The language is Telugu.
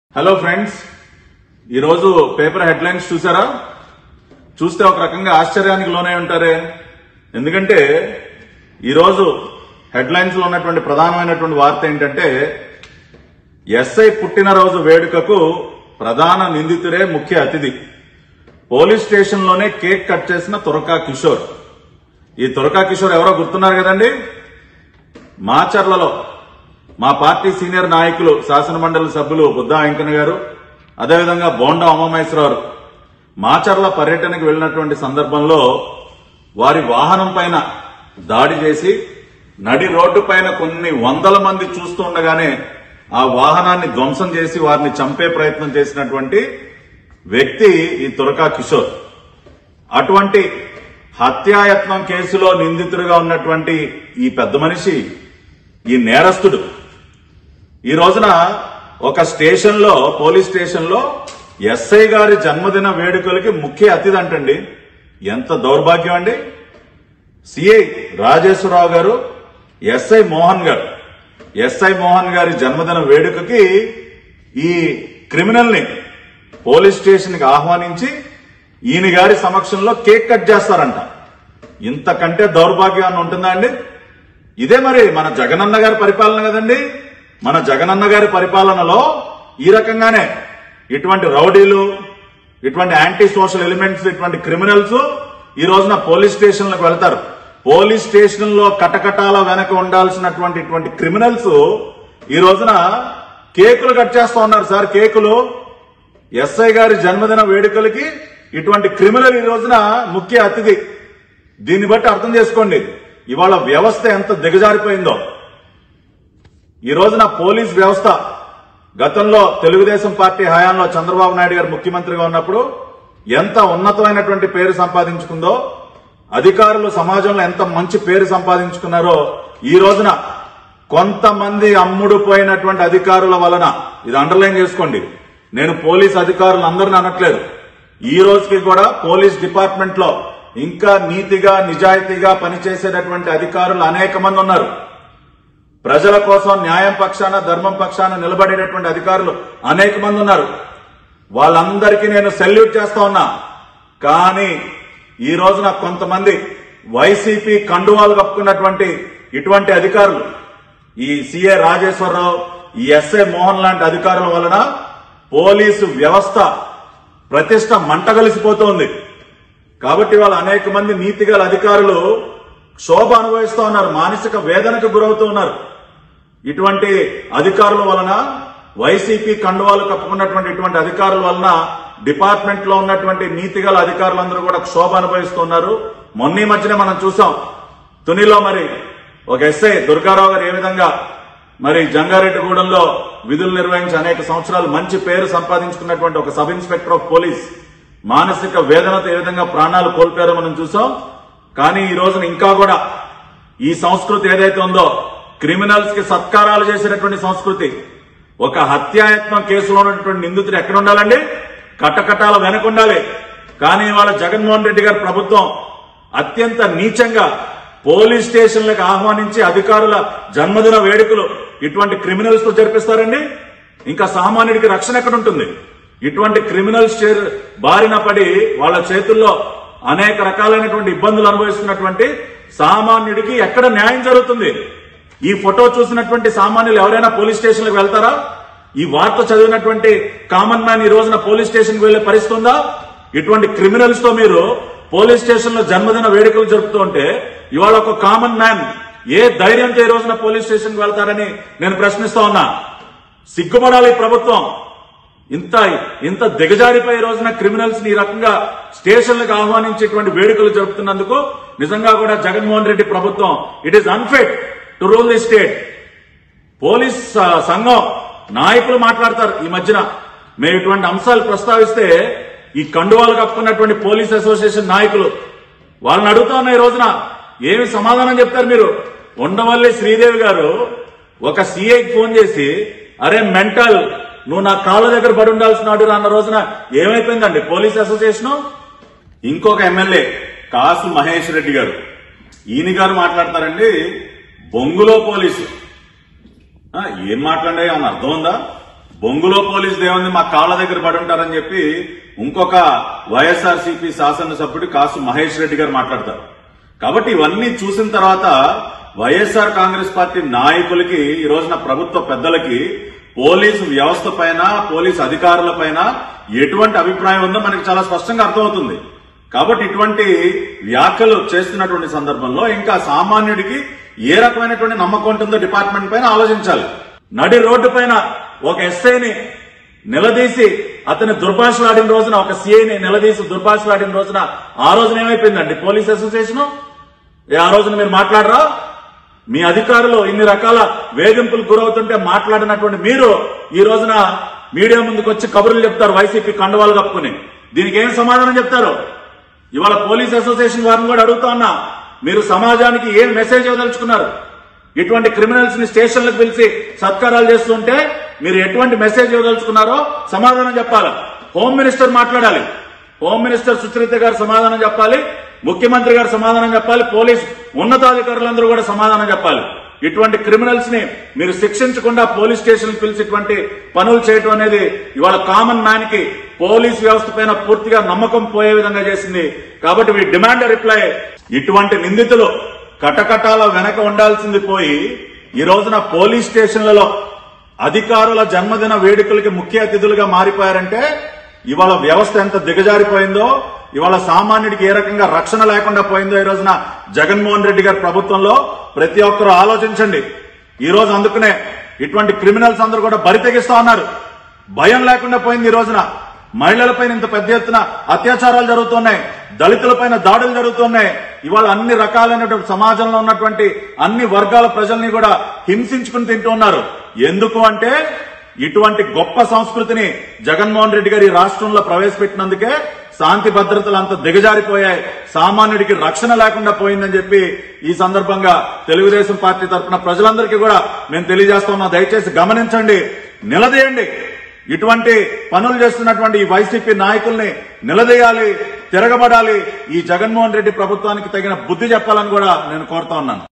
హలో ఫ్రెండ్స్ ఈరోజు పేపర్ హెడ్లైన్స్ చూసారా చూస్తే ఒక రకంగా ఆశ్చర్యానికి లోనే ఉంటారే ఎందుకంటే ఈరోజు హెడ్లైన్స్ లో ఉన్నటువంటి ప్రధానమైనటువంటి వార్త ఏంటంటే ఎస్ఐ పుట్టినరోజు వేడుకకు ప్రధాన నిందితుడే ముఖ్య అతిథి పోలీస్ స్టేషన్ లోనే కేక్ కట్ చేసిన తురకా కిషోర్ ఈ తురకా కిషోర్ ఎవరో గుర్తున్నారు కదండి మాచర్లలో మా పార్టీ సీనియర్ నాయకులు శాసనమండలి సభ్యులు బుద్ధా వెంకన్న గారు అదేవిధంగా బోండా ఉమామహేశ్వరరావు మాచర్ల పర్యటనకు వెళ్ళినటువంటి సందర్భంలో వారి వాహనం పైన దాడి చేసి నడి రోడ్డు పైన కొన్ని వందల మంది చూస్తూ ఉండగానే ఆ వాహనాన్ని ధ్వంసం చేసి వారిని చంపే ప్రయత్నం చేసినటువంటి వ్యక్తి ఈ తురకా కిషోర్ అటువంటి హత్యాయత్నం కేసులో నిందితుడిగా ఉన్నటువంటి ఈ పెద్ద మనిషి ఈ నేరస్తుడు ఈ రోజున ఒక స్టేషన్ లో పోలీస్ స్టేషన్ లో ఎస్ఐ గారి జన్మదిన వేడుకలకి ముఖ్య అతిథి అంటండి ఎంత దౌర్భాగ్యం అండి సిఐ రాజేశ్వరరావు గారు ఎస్ఐ మోహన్ గారు ఎస్ఐ మోహన్ గారి జన్మదిన వేడుకకి ఈ క్రిమినల్ ని పోలీస్ స్టేషన్ కి ఆహ్వానించి ఈయన గారి సమక్షంలో కేక్ కట్ చేస్తారంట ఇంతకంటే దౌర్భాగ్యాన్ని ఉంటుందా అండి ఇదే మరి మన జగనన్న గారి పరిపాలన కదండి మన జగనన్న గారి పరిపాలనలో ఈ రకంగానే ఇటువంటి రౌడీలు ఇటువంటి యాంటీ సోషల్ ఎలిమెంట్స్ ఇటువంటి క్రిమినల్స్ ఈ రోజున పోలీస్ స్టేషన్లకు వెళ్తారు పోలీస్ స్టేషన్ లో కటకటాల వెనక ఉండాల్సినటువంటి ఇటువంటి క్రిమినల్స్ ఈ రోజున కేకులు కట్ చేస్తా ఉన్నారు సార్ కేకులు ఎస్ఐ గారి జన్మదిన వేడుకలకి ఇటువంటి క్రిమినల్ ఈ రోజున ముఖ్య అతిథి దీన్ని బట్టి అర్థం చేసుకోండి ఇవాళ వ్యవస్థ ఎంత దిగజారిపోయిందో ఈ రోజున పోలీస్ వ్యవస్థ గతంలో తెలుగుదేశం పార్టీ హయాంలో చంద్రబాబు నాయుడు గారు ముఖ్యమంత్రిగా ఉన్నప్పుడు ఎంత ఉన్నతమైనటువంటి పేరు సంపాదించుకుందో అధికారులు సమాజంలో ఎంత మంచి పేరు సంపాదించుకున్నారో ఈ రోజున కొంతమంది అమ్ముడు పోయినటువంటి అధికారుల వలన ఇది అండర్లైన్ చేసుకోండి నేను పోలీస్ అధికారులు అందరిని అనట్లేదు ఈ రోజుకి కూడా పోలీస్ డిపార్ట్మెంట్ లో ఇంకా నీతిగా నిజాయితీగా పనిచేసేటటువంటి అధికారులు అనేక మంది ఉన్నారు ప్రజల కోసం న్యాయం పక్షాన ధర్మం పక్షాన నిలబడేటటువంటి అధికారులు అనేక మంది ఉన్నారు వాళ్ళందరికీ నేను సెల్యూట్ చేస్తా ఉన్నా కానీ ఈ రోజున కొంతమంది వైసీపీ కండువాలు కప్పుకున్నటువంటి ఇటువంటి అధికారులు ఈ సిఏ రాజేశ్వరరావు ఈ ఎస్ఏ మోహన్ లాంటి అధికారుల వలన పోలీసు వ్యవస్థ ప్రతిష్ట మంటగలిసిపోతోంది కాబట్టి వాళ్ళ అనేక మంది నీతిగల అధికారులు శోభ అనుభవిస్తూ ఉన్నారు మానసిక వేదనకు గురవుతూ ఉన్నారు ఇటువంటి అధికారుల వలన వైసీపీ కండువాలు కప్పుకున్నటువంటి ఇటువంటి అధికారుల వలన డిపార్ట్మెంట్ లో ఉన్నటువంటి నీతిగల అధికారులందరూ కూడా శోభ అనుభవిస్తున్నారు మొన్న ఈ మధ్యనే మనం చూసాం తునిలో మరి ఒక ఎస్ఐ దుర్గారావు గారు ఏ విధంగా మరి జంగారెడ్డిగూడెంలో విధులు నిర్వహించి అనేక సంవత్సరాలు మంచి పేరు సంపాదించుకున్నటువంటి ఒక సబ్ ఇన్స్పెక్టర్ ఆఫ్ పోలీస్ మానసిక వేదనతో ఏ విధంగా ప్రాణాలు కోల్పోయారో మనం చూసాం కానీ ఈ రోజున ఇంకా కూడా ఈ సంస్కృతి ఏదైతే ఉందో క్రిమినల్స్ కి సత్కారాలు చేసేటటువంటి సంస్కృతి ఒక హత్యాయత్నం కేసులో ఉన్నటువంటి నిందితుడు ఎక్కడ ఉండాలండి కటకటాల వెనక ఉండాలి కానీ ఇవాళ జగన్మోహన్ రెడ్డి గారి ప్రభుత్వం అత్యంత నీచంగా పోలీస్ స్టేషన్లకు ఆహ్వానించి అధికారుల జన్మదిన వేడుకలు ఇటువంటి క్రిమినల్స్ తో జరిపిస్తారండి ఇంకా సామాన్యుడికి రక్షణ ఎక్కడ ఉంటుంది ఇటువంటి క్రిమినల్స్ చేరు బారిన పడి వాళ్ళ చేతుల్లో అనేక రకాలైనటువంటి ఇబ్బందులు అనుభవిస్తున్నటువంటి సామాన్యుడికి ఎక్కడ న్యాయం జరుగుతుంది ఈ ఫోటో చూసినటువంటి సామాన్యులు ఎవరైనా పోలీస్ స్టేషన్లకు వెళ్తారా ఈ వార్త చదివినటువంటి కామన్ మ్యాన్ ఈ రోజున పోలీస్ స్టేషన్కి వెళ్లే పరిస్థితి ఉందా ఇటువంటి క్రిమినల్స్ తో మీరు పోలీస్ స్టేషన్ లో జన్మదిన వేడుకలు జరుపుతూ ఉంటే ఇవాళ ఒక కామన్ మ్యాన్ ఏ ధైర్యంతో ఈ రోజున పోలీస్ స్టేషన్ కి వెళ్తారని నేను ప్రశ్నిస్తా ఉన్నా సిగ్గుపడాలి ఈ ప్రభుత్వం ఇంత ఇంత దిగజారిపోయే రోజున క్రిమినల్స్ ని ఈ రకంగా స్టేషన్లకు ఆహ్వానించేటువంటి వేడుకలు జరుపుతున్నందుకు నిజంగా కూడా జగన్మోహన్ రెడ్డి ప్రభుత్వం it is unfit to rule the state police ఆ, సంఘం నాయకులు మాట్లాడతారు ఈ మధ్యన మేము ఇటువంటి అంశాలు ప్రస్తావిస్తే ఈ కండువాలు కప్పుకున్నటువంటి పోలీస్ అసోసియేషన్ నాయకులు వాళ్ళని అడుగుతా ఉన్న ఈ రోజున ఏమి సమాధానం చెప్తారు మీరు ఉండవల్లి శ్రీదేవి గారు ఒక సిఐకి ఫోన్ చేసి అరే మెంటల్ నువ్వు నా కాళ్ళ దగ్గర పడి ఉండాల్సినాడు అన్న రోజున ఏమైపోయిందండి పోలీస్ అసోసియేషన్ ఇంకొక ఎమ్మెల్యే కాసు మహేష్ రెడ్డి గారు ఈయన గారు మాట్లాడతారండి బొంగులో పోలీసు ఆ, ఏం మాట్లాడే ఏమన్నా అర్థం ఉందా బొంగులో పోలీసు దేవుంది మా కాళ్ళ దగ్గర పడి ఉంటారని చెప్పి ఇంకొక వైఎస్ఆర్ సిపి శాసనసభ్యుడు కాసు మహేష్ రెడ్డి గారు మాట్లాడతారు కాబట్టి ఇవన్నీ చూసిన తర్వాత వైఎస్ఆర్ కాంగ్రెస్ పార్టీ నాయకులకి ఈ రోజున ప్రభుత్వ పెద్దలకి పోలీసు వ్యవస్థ పైన పోలీసు అధికారుల పైన ఎటువంటి అభిప్రాయం ఉందో మనకి చాలా స్పష్టంగా అర్థమవుతుంది కాబట్టి ఇటువంటి వ్యాఖ్యలు చేస్తున్నటువంటి సందర్భంలో ఇంకా సామాన్యుడికి ఏ రకమైనటువంటి నమ్మకం ఉంటుందో డిపార్ట్మెంట్ పైన ఆలోచించాలి నడి రోడ్డు పైన ఒక ఎస్ఐని నిలదీసి అతని దుర్భాషలాడిన రోజున ఒక సిఐని నిలదీసి దుర్భాషలాడిన రోజున ఆ రోజున ఏమైపోయిందండి పోలీస్ అసోసియేషన్ ఆ రోజున మీరు మాట్లాడరా మీ అధికారులు ఇన్ని రకాల వేధింపులు గురవుతుంటే మాట్లాడినటువంటి మీరు ఈ రోజున మీడియా ముందుకు వచ్చి కబుర్లు చెప్తారు వైసీపీ కండవాలు కప్పుకుని దీనికి ఏం సమాధానం చెప్తారు ఇవాళ పోలీస్ అసోసియేషన్ వారిని కూడా అడుగుతా ఉన్నా మీరు సమాజానికి ఏం మెసేజ్ ఇవ్వదలుచుకున్నారు ఇటువంటి క్రిమినల్స్ ని స్టేషన్లకు పిలిచి సత్కారాలు చేస్తుంటే మీరు ఎటువంటి మెసేజ్ ఇవ్వదలుచుకున్నారో సమాధానం చెప్పాలి హోమ్ మినిస్టర్ మాట్లాడాలి హోమ్ మినిస్టర్ సుచరిత గారు సమాధానం చెప్పాలి ముఖ్యమంత్రి గారు సమాధానం చెప్పాలి పోలీస్ ఉన్నతాధికారులందరూ కూడా సమాధానం చెప్పాలి ఇటువంటి క్రిమినల్స్ ని మీరు శిక్షించకుండా పోలీస్ స్టేషన్ పిలిచి ఇటువంటి పనులు చేయటం అనేది ఇవాళ కామన్ మ్యాన్ కి పోలీస్ వ్యవస్థ పైన పూర్తిగా నమ్మకం పోయే విధంగా చేసింది కాబట్టి వీ డిమాండ్ రిప్లై ఇటువంటి నిందితులు కటకటాల వెనక ఉండాల్సింది పోయి ఈ రోజున పోలీస్ స్టేషన్లలో అధికారుల జన్మదిన వేడుకలకి ముఖ్య అతిథులుగా మారిపోయారంటే ఇవాళ వ్యవస్థ ఎంత దిగజారిపోయిందో ఇవాళ సామాన్యుడికి ఏ రకంగా రక్షణ లేకుండా పోయిందో ఈ రోజున జగన్మోహన్ రెడ్డి గారి ప్రభుత్వంలో ప్రతి ఒక్కరూ ఆలోచించండి ఈ రోజు అందుకనే ఇటువంటి క్రిమినల్స్ అందరూ కూడా బరి తెగిస్తా ఉన్నారు భయం లేకుండా పోయింది ఈ రోజున మహిళలపైన ఇంత పెద్ద ఎత్తున అత్యాచారాలు జరుగుతున్నాయి దళితులపైన దాడులు జరుగుతున్నాయి ఇవాళ అన్ని రకాలైనటువంటి సమాజంలో ఉన్నటువంటి అన్ని వర్గాల ప్రజల్ని కూడా హింసించుకుని తింటూ ఉన్నారు ఎందుకు అంటే ఇటువంటి గొప్ప సంస్కృతిని జగన్మోహన్ రెడ్డి గారి రాష్ట్రంలో ప్రవేశపెట్టినందుకే శాంతి భద్రతలు అంత దిగజారిపోయాయి సామాన్యుడికి రక్షణ లేకుండా పోయిందని చెప్పి ఈ సందర్భంగా తెలుగుదేశం పార్టీ తరఫున ప్రజలందరికీ కూడా మేము తెలియజేస్తున్నాం దయచేసి గమనించండి నిలదీయండి ఇటువంటి పనులు చేస్తున్నటువంటి ఈ వైసీపీ నాయకుల్ని నిలదీయాలి తిరగబడాలి ఈ జగన్మోహన్ రెడ్డి ప్రభుత్వానికి తగిన బుద్ధి చెప్పాలని కూడా నేను కోరుతా ఉన్నాను